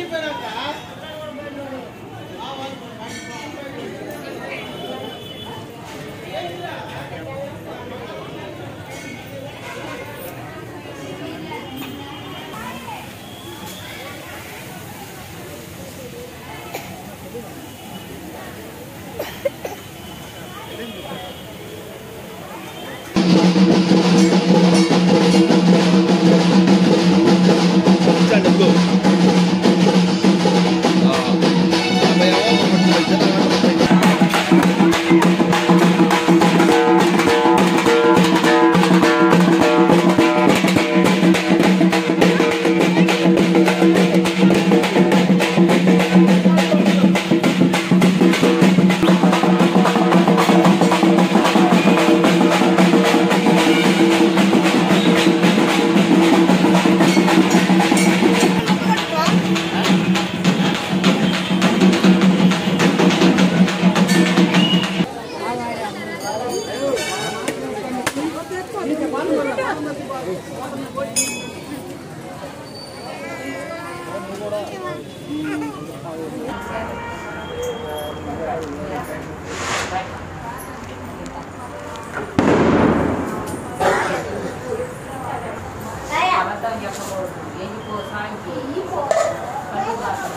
అబద్ధం చెప్పకూడదు ఎందుకో సాంఖ్య పట్టుబాటు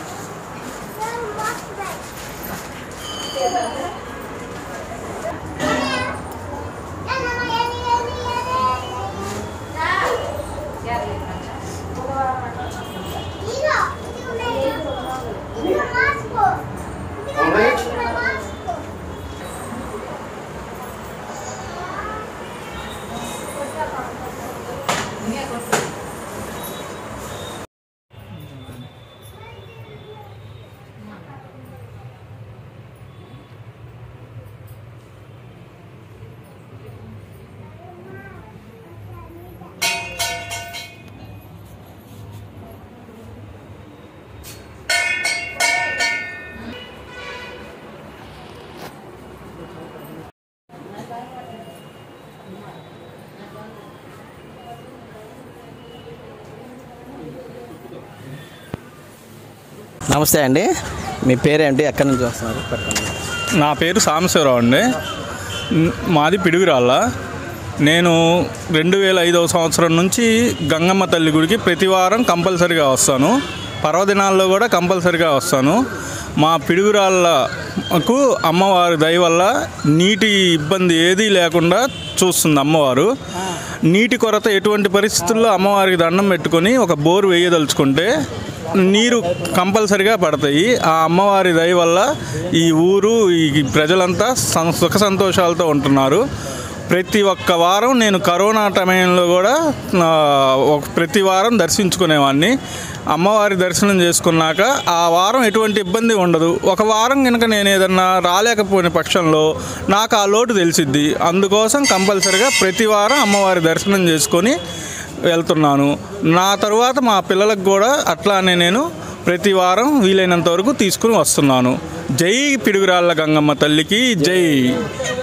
నమస్తే అండి మీ పేరేంటి ఎక్కడి నుంచి వస్తున్నారు చెప్పండి నా పేరు సాంబశివరావు అండి న్- మాది పిడుగురాళ్ళ నేను రెండు వేల ఐదవ సంవత్సరం నుంచి గంగమ్మ తల్లి గుడికి ప్రతి వారం కంపల్సరిగా వస్తాను పర్వదినాల్లో కూడా కంపల్సరిగా వస్తాను మా పిడుగురాళ్ళకు అమ్మవారి దయ వల్ల నీటి ఇబ్బంది ఏదీ లేకుండా చూస్తుంది అమ్మవారు నీటి కొరత ఎటువంటి పరిస్థితుల్లో అమ్మవారికి దండం పెట్టుకొని ఒక బోరు వేయదలుచుకుంటే నీరు కంపల్సరిగా పడతాయి ఆ అమ్మవారి దయ వల్ల ఈ ఊరు ఈ ప్రజలంతా సం- సుఖ సంతోషాలతో ఉంటున్నారు ప్రతి ఒక్క వారం నేను కరోనా సమయంలో కూడా ఆ, ఒక ప్రతి వారం దర్శించుకునేవాడిని అమ్మవారి దర్శనం చేసుకున్నాక ఆ వారం ఎటువంటి ఇబ్బంది ఉండదు ఒక వారం కనుక నేను ఏదన్నా రాలేకపోయిన పక్షంలో నాకు ఆ లోటు తెలిసిద్ది అందుకోసం కంపల్సరిగా ప్రతి వారం అమ్మవారి దర్శనం చేసుకొని వెళ్తున్నాను నా తరువాత మా పిల్లలకు కూడా అట్లానే నేను ప్రతి వారం వీలైనంత వరకు తీసుకుని వస్తున్నాను జై పిడుగురాళ్ళ గంగమ్మ తల్లికి జై